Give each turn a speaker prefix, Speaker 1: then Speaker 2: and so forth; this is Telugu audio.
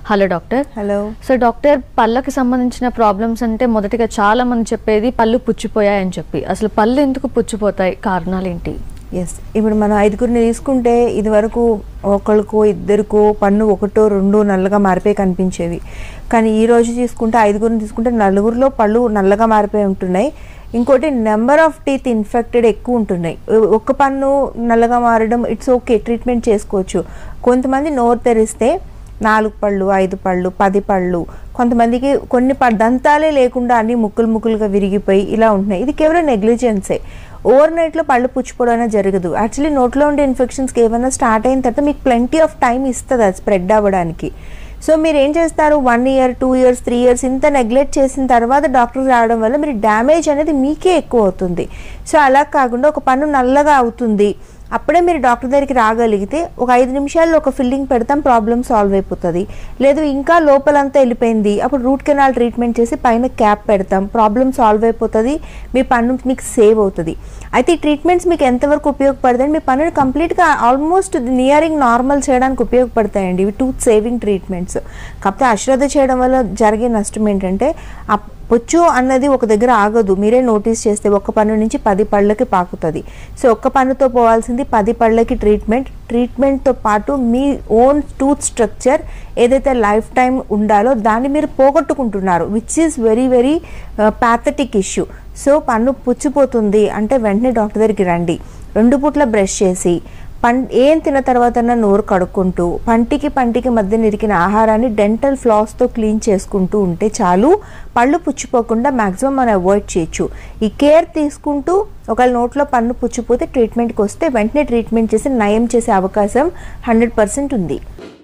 Speaker 1: hello doctor
Speaker 2: hello
Speaker 1: so doctor పళ్ళకి సంబంధించిన ప్రాబ్లమ్స్ అంటే మొదటిగా చాలా మంది చెప్పేది పళ్ళు పుచ్చిపోయాయని చెప్పి అసలు పళ్ళు ఎందుకు పుచ్చిపోతాయి కారణాలు ఏంటి
Speaker 2: ఎస్ ఇప్పుడు మనం ఐదుగురిని తీసుకుంటే ఇది వరకు ఒకరికో ఇద్దరికో పన్ను ఒకటో రెండు నల్లగా మారిపోయి కనిపించేవి కానీ ఈ రోజు తీసుకుంటే ఐదుగురిని తీసుకుంటే నలుగురిలో పళ్ళు నల్లగా మారిపోయి ఉంటున్నాయి ఇంకోటి నెంబర్ ఆఫ్ టీత్ ఇన్ఫెక్టెడ్ ఎక్కువ ఉంటున్నాయి ఒక్క పన్ను నల్లగా మారడం ఇట్స్ ఓకే ట్రీట్మెంట్ చేసుకోవచ్చు కొంతమంది నోరు తెరిస్తే నాలుగు పళ్ళు ఐదు పళ్ళు పది పళ్ళు కొంతమందికి కొన్ని ప దంతాలే లేకుండా అన్ని ముక్కులు ముక్కులుగా విరిగిపోయి ఇలా ఉంటున్నాయి ఇది కేవలం నెగ్లిజెన్సే ఓవర్ నైట్లో పళ్ళు పుచ్చిపోవడం అనేది జరగదు యాక్చువల్లీ నోట్లో ఉండే ఇన్ఫెక్షన్స్కి ఏమైనా స్టార్ట్ అయిన తర్వాత మీకు ప్లెంటీ ఆఫ్ టైం ఇస్తుంది అది స్ప్రెడ్ అవ్వడానికి సో మీరు ఏం చేస్తారు one year two years three years ఇంత నెగ్లెక్ట్ చేసిన తర్వాత డాక్టర్ రావడం వల్ల మీరు డ్యామేజ్ అనేది మీకే ఎక్కువ అవుతుంది సో అలా కాకుండా ఒక పన్ను నల్లగా అవుతుంది అప్పుడే మీరు డాక్టర్ దగ్గరికి రాగలిగితే ఒక ఐదు నిమిషాల్లో ఒక ఫిల్లింగ్ పెడతాం ప్రాబ్లమ్ సాల్వ్ అయిపోతుంది లేదు ఇంకా లోపలంతా వెళ్ళిపోయింది అప్పుడు రూట్ కెనాల్ ట్రీట్మెంట్ చేసి పైన క్యాప్ పెడతాం ప్రాబ్లమ్ సాల్వ్ అయిపోతుంది మీ పన్ను మీకు సేవ్ అవుతుంది అయితే ఈ ట్రీట్మెంట్స్ మీకు ఎంతవరకు ఉపయోగపడతాయి మీ పన్నుని కంప్లీట్గా ఆల్మోస్ట్ నియరింగ్ నార్మల్ చేయడానికి ఉపయోగపడతాయండి ఇవి టూత్ సేవింగ్ ట్రీట్మెంట్స్ కాకపోతే అశ్రద్ధ చేయడం వల్ల జరిగే నష్టం ఏంటంటే ఆ పొచ్చు అన్నది ఒక దగ్గర ఆగదు మీరే నోటీస్ చేస్తే ఒక్క పన్ను నుంచి పది పళ్ళకి పాకుతుంది సో ఒక్క పన్నుతో పోవాల్సింది పది పళ్ళకి ట్రీట్మెంట్ ట్రీట్మెంట్తో పాటు మీ ఓన్ టూత్ స్ట్రక్చర్ ఏదైతే లైఫ్ టైం ఉండాలో దాన్ని మీరు పోగొట్టుకుంటున్నారు which is very very pathetic issue so పన్ను పుచ్చిపోతుంది అంటే వెంటనే డాక్టర్ దగ్గరికి రండి రెండు పూట్ల బ్రష్ చేసి పం ఏం తిన్న తర్వాత నోరు కడుక్కుంటూ పంటికి పంటికి మధ్య నిరికిన ఆహారాన్ని డెంటల్ ఫ్లాస్తో క్లీన్ చేసుకుంటూ ఉంటే చాలు పళ్ళు పుచ్చిపోకుండా మ్యాక్సిమం మనం అవాయిడ్ చేయొచ్చు ఈ కేర్ తీసుకుంటూ ఒకవేళ నోట్లో పన్ను పుచ్చిపోతే ట్రీట్మెంట్కి వస్తే వెంటనే ట్రీట్మెంట్ చేసి నయం చేసే అవకాశం హండ్రెడ్ పర్సెంట్ ఉంది